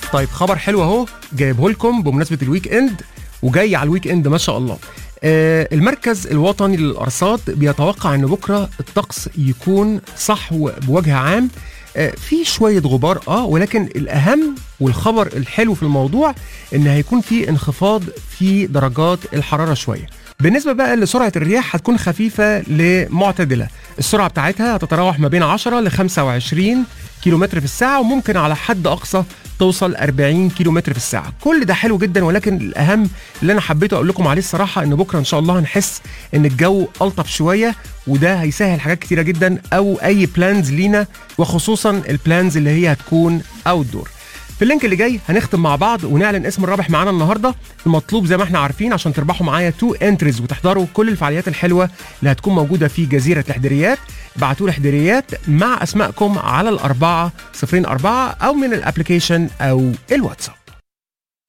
طيب خبر حلو اهو جايبه لكم بمناسبه الويك اند وجاي على الويك اند ما شاء الله آه المركز الوطني للارصاد بيتوقع ان بكره الطقس يكون صحو بوجه عام آه في شويه غبار اه ولكن الاهم والخبر الحلو في الموضوع ان هيكون في انخفاض في درجات الحراره شويه بالنسبه بقى لسرعه الرياح هتكون خفيفه لمعتدله السرعه بتاعتها هتتراوح ما بين 10 ل 25 كيلومتر في الساعه وممكن على حد اقصى توصل 40 كيلومتر في الساعه كل ده حلو جدا ولكن الاهم اللي انا حبيت اقول لكم عليه الصراحه ان بكره ان شاء الله هنحس ان الجو الطف شويه وده هيسهل حاجات كتيره جدا او اي بلانز لينا وخصوصا البلانز اللي هي هتكون اوت دور في اللينك اللي جاي هنختم مع بعض ونعلن اسم الرابح معانا النهارده المطلوب زي ما احنا عارفين عشان تربحوا معايا تو انتريز وتحضروا كل الفعاليات الحلوه اللي هتكون موجوده في جزيره الحدريات بعتوا لي حدريات مع اسمائكم على الاربعه صفرين اربعه او من الابلكيشن او الواتساب